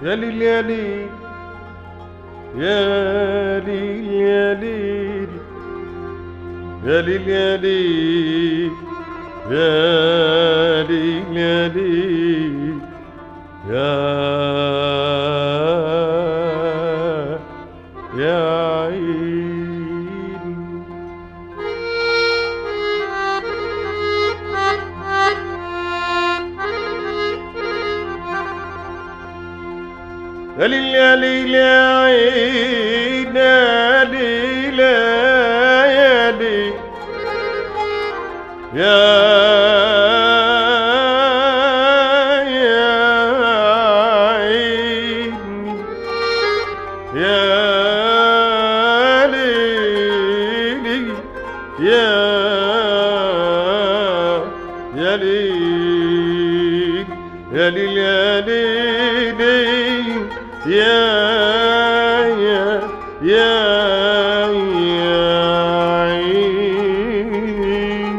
يا ليل يا ليل يا ليل يا ليل يا ليل يا ليل يا ليل يا ليل يا يا عين يا ليل يا ليل يا عين يا ليل يا ليل يا يا عيني يا ليلي يا يا ليل يا ليل يا ليلي يا يا يا يا عيني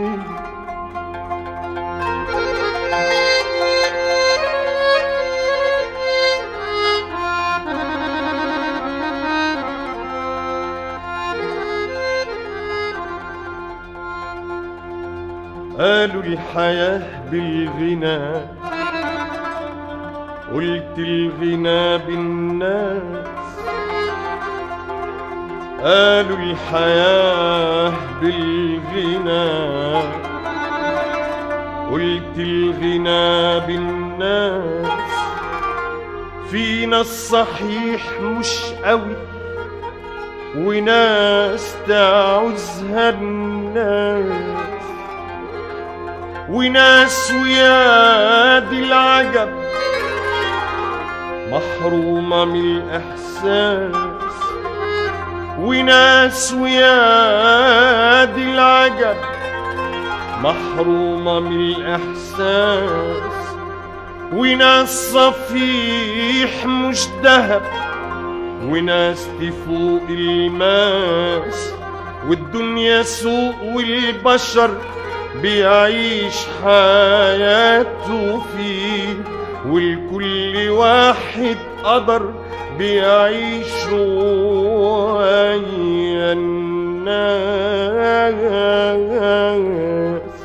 قالوا الحياة بالغنى قلت الغنى بالناس قالوا الحياة بالغنى قلت الغنى بالناس فينا الصحيح مش قوي وناس تعوزها الناس وناس ويا دي العجب محرومة من الإحساس وناس ويا دي العجب محرومة من الإحساس وناس صفيح مش دهب وناس تفوق الماس والدنيا سوق والبشر بيعيش حياته فيه والكل واحد قدر بيعيش ويا الناس